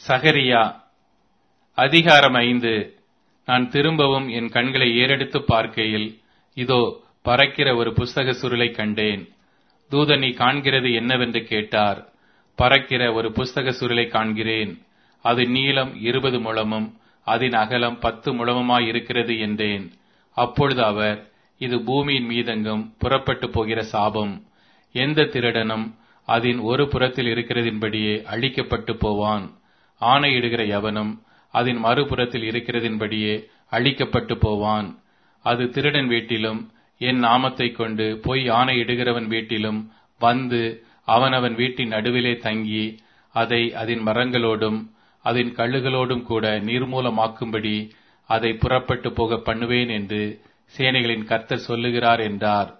சகரியா அதிகாரம் ஐந்து நான் திரும்பவும் என் கண்களை ஏறெடுத்து பார்க்கையில் இதோ பறக்கிற ஒரு புஸ்தக சுருளை கண்டேன் தூதன் நீ காண்கிறது என்னவென்று கேட்டார் பறக்கிற ஒரு புஸ்தக சுருளை காண்கிறேன் அது நீளம் இருபது முழமும் அதன் அகலம் பத்து முழமுமாய் இருக்கிறது என்றேன் அப்பொழுது அவர் இது பூமியின் மீதெங்கும் புறப்பட்டு போகிற சாபம் எந்த திருடனும் அதன் ஒரு புறத்தில் இருக்கிறதின்படியே அழிக்கப்பட்டு போவான் ஆணையிடுகிற எவனும் அதன் மறுபுறத்தில் இருக்கிறதின்படியே அழிக்கப்பட்டு போவான் அது திருடன் வீட்டிலும் என் நாமத்தைக் கொண்டு பொய் ஆணையிடுகிறவன் வீட்டிலும் வந்து அவனவன் வீட்டின் நடுவிலே தங்கி அதை அதன் மரங்களோடும் அதன் கழுகளோடும் கூட நிர்மூலமாக்கும்படி அதை புறப்பட்டு போக பண்ணுவேன் என்று சேனைகளின் கர்த்தர் சொல்லுகிறார் என்றார்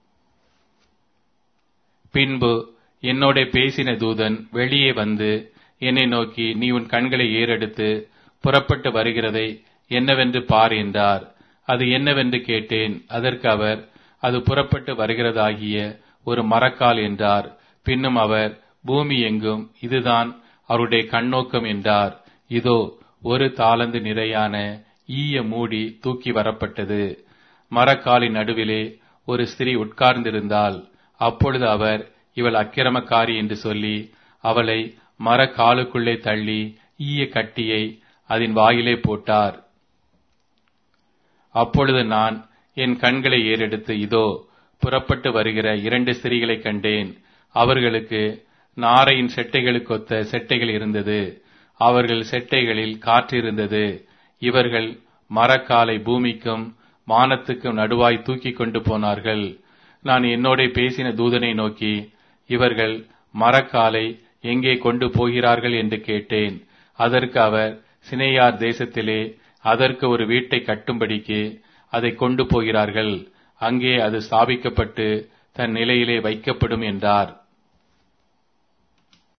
பின்பு என்னோட பேசின தூதன் வெளியே வந்து என்னை நோக்கி நீ உன் கண்களை ஏறெடுத்து புறப்பட்டு வருகிறதை என்னவென்று பார் என்றார் அது என்னவென்று கேட்டேன் அதற்கு அவர் அது புறப்பட்டு வருகிறதாகிய ஒரு மரக்கால் என்றார் பின்னும் அவர் பூமி எங்கும் இதுதான் அவருடைய கண்ணோக்கம் என்றார் இதோ ஒரு தாளந்து நிறையான ஈய மூடி தூக்கி வரப்பட்டது மரக்காலின் நடுவிலே ஒரு ஸ்திரீ உட்கார்ந்திருந்தால் அப்பொழுது அவர் இவள் அக்கிரமக்காரி என்று சொல்லி அவளை மரக்காலுக்குள்ளே தள்ளி ஈய கட்டியை அதன் வாயிலே போட்டார் அப்பொழுது நான் என் கண்களை ஏறெடுத்து இதோ புறப்பட்டு வருகிற இரண்டு ஸ்திரீகளை கண்டேன் அவர்களுக்கு நாரையின் செட்டைகளுக்கொத்த செட்டைகள் இருந்தது அவர்கள் செட்டைகளில் காற்றிருந்தது இவர்கள் மரக்காலை பூமிக்கும் வானத்துக்கும் நடுவாய் தூக்கி கொண்டு போனார்கள் நான் என்னோட பேசின தூதனை நோக்கி இவர்கள் மரக்காலை எங்கே கொண்டு போகிறார்கள் என்று கேட்டேன் அதற்கு அவர் சினையார் தேசத்திலே அதற்கு ஒரு வீட்டை கட்டும்படிக்கு அதை கொண்டு போகிறார்கள் அங்கே அது ஸ்தாபிக்கப்பட்டு தன் நிலையிலே வைக்கப்படும் என்றார்